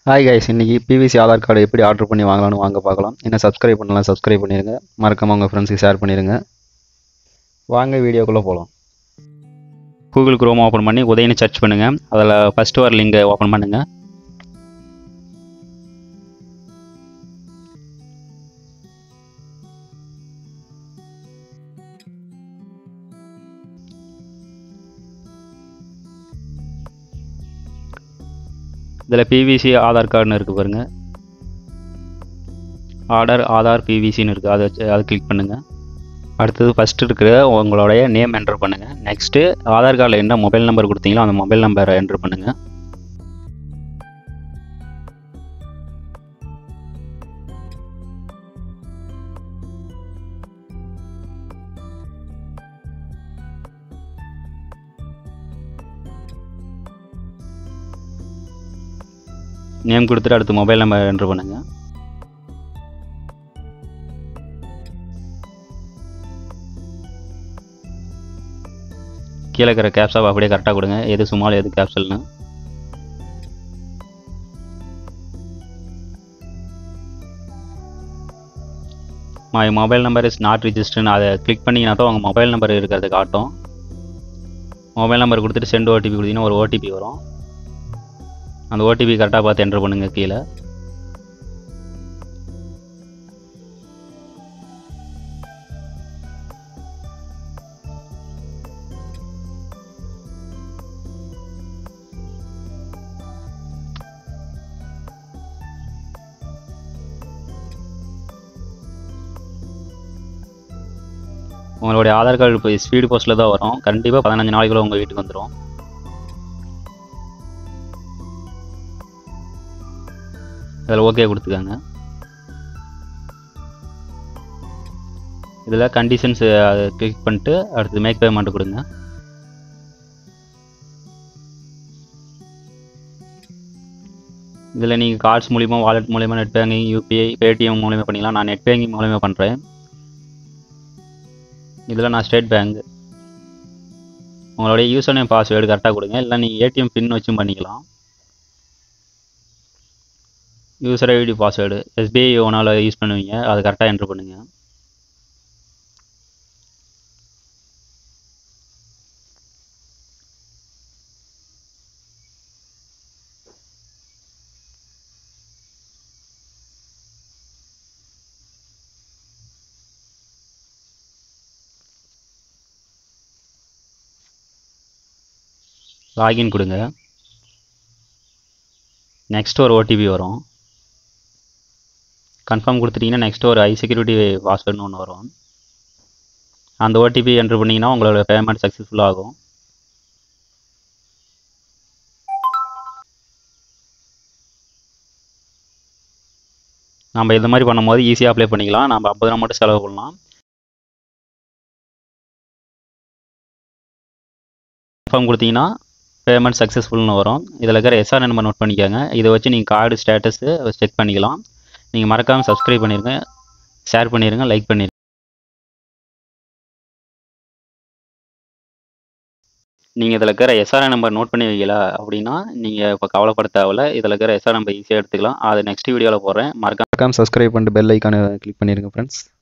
hi guys இன்றைக்கி PVC Aadhaar card எப்படி order பண்ணி வாங்கலாம்னு வாங்க பார்க்கலாம் என்ன சப்ஸ்கிரைப் பண்ணலாம் சப்ஸ்கிரைப் பண்ணிடுங்க மறக்காம உங்கள் ஃப்ரெண்ட்ஸுக்கு ஷேர் பண்ணிடுங்க வாங்க வீடியோக்குள்ளே போகலாம் கூகுள் குரோம் ஓப்பன் பண்ணி உதயன்னு சர்ச் பண்ணுங்கள் அதில் ஃபஸ்ட்டு வர லிங்கை ஓப்பன் பண்ணுங்கள் இதில் பிவிசி ஆதார் கார்டுன்னு இருக்குது பாருங்கள் ஆர்டர் ஆதார் பிவிசின்னு இருக்குது அதை வச்சு அதை கிளிக் பண்ணுங்கள் அடுத்தது ஃபஸ்ட்டு இருக்கிற உங்களுடைய நேம் என்டர் பண்ணுங்கள் நெக்ஸ்ட்டு ஆதார் கார்டில் என்ன மொபைல் நம்பர் கொடுத்தீங்களோ அந்த மொபைல் நம்பரை என்டர் பண்ணுங்கள் நேம் கொடுத்துட்டு அடுத்து மொபைல் நம்பர் என்ட்ரு பண்ணுங்கள் கீழே இருக்கிற கேப்ஸாவை அப்படியே கரெக்டாக கொடுங்க எது சும்மாலும் எது கேப்சல்னு my mobile number is not ரிஜிஸ்டர்னு அதை கிளிக் பண்ணிங்கன்னா தான் உங்கள் மொபைல் நம்பர் இருக்கிறது காட்டும் மொபைல் நம்பர் கொடுத்துட்டு சென்ட் ஓடிபி கொடுத்தீங்கன்னா ஒரு ஓடிபி வரும் அந்த ஓடிபி கரெக்டாக பார்த்து என்ட்ரு பண்ணுங்கள் கீழே உங்களுடைய ஆதார் கார்டு இப்போ ஸ்பீடு போஸ்ட்டில் தான் வரும் கண்டிப்பாக பதினஞ்சு நாளைக்குள்ள உங்கள் வீட்டுக்கு வந்துடும் அதில் ஓகே கொடுத்துக்கோங்க இதில் கண்டிஷன்ஸ் கிளிக் பண்ணிட்டு அடுத்து மேக் பேமெண்ட் கொடுங்க இதில் நீங்கள் கார்ட்ஸ் மூலிமா வாலெட் மூலிமா நெட் பேங்கிங் யூபிஐ பேடிஎம் மூலிமா பண்ணிக்கலாம் நான் நெட் பேங்கிங் மூலிமா பண்ணுறேன் இதில் நான் ஸ்டேட் பேங்க் உங்களுடைய யூசர் நேம் பாஸ்வேர்டு கரெக்டாக கொடுங்க இல்லை நீங்கள் ஏடிஎம் பின் வச்சும் பண்ணிக்கலாம் யூசர் ஐடி பாஸ்வேர்டு எஸ்பிஐ ஒன்றால் யூஸ் பண்ணுவீங்க அது கரெக்டாக என்ட்ரு பண்ணுங்கள் லாகின் கொடுங்க நெக்ஸ்ட் ஒரு ஓடிபி வரும் கன்ஃபார்ம் கொடுத்துட்டிங்கன்னா நெக்ஸ்ட் ஒரு ஐ செக்யூரிட்டி பாஸ்வேர்டுன்னு ஒன்று வரும் அந்த ஓடிபி என்ட்ரு பண்ணிங்கன்னா உங்களோட பேமெண்ட் சக்ஸஸ்ஃபுல் ஆகும் நம்ம இந்த மாதிரி பண்ணும்போது ஈஸியாக அப்ளை பண்ணிக்கலாம் நம்ம ஐம்பது ரூபா மட்டும் செலவு பண்ணலாம் கன்ஃபார்ம் கொடுத்தீங்கன்னா பேமெண்ட் சக்ஸஸ்ஃபுல்னு வரும் இதில் இருக்கிற எஸ்ஆர் நம்பர் நோட் பண்ணிக்கோங்க இதை வச்சு நீங்கள் கார்டு ஸ்டேட்டஸு செக் பண்ணிக்கலாம் நீங்கள் மறக்காமல் சப்ஸ்கிரைப் பண்ணிடுங்க ஷேர் பண்ணிடுங்க லைக் பண்ணிடுங்க நீங்கள் இதில் இருக்கிற எஸ்ஆர் நம்பர் நோட் பண்ணி வைக்கல அப்படின்னா நீங்கள் இப்போ கவலைப்பட தேவையில்ல இதில் இருக்கிற எஸ்ஆர் நம்பர் ஈஸியாக எடுத்துக்கலாம் அது நெக்ஸ்ட் வீடியோவில் போடுறேன் மறக்காம சப்ஸ்கிரைப் பண்ணிட்டு பெல் ஐக்கானை கிளிக் பண்ணிடுங்க ஃப்ரெண்ட்ஸ்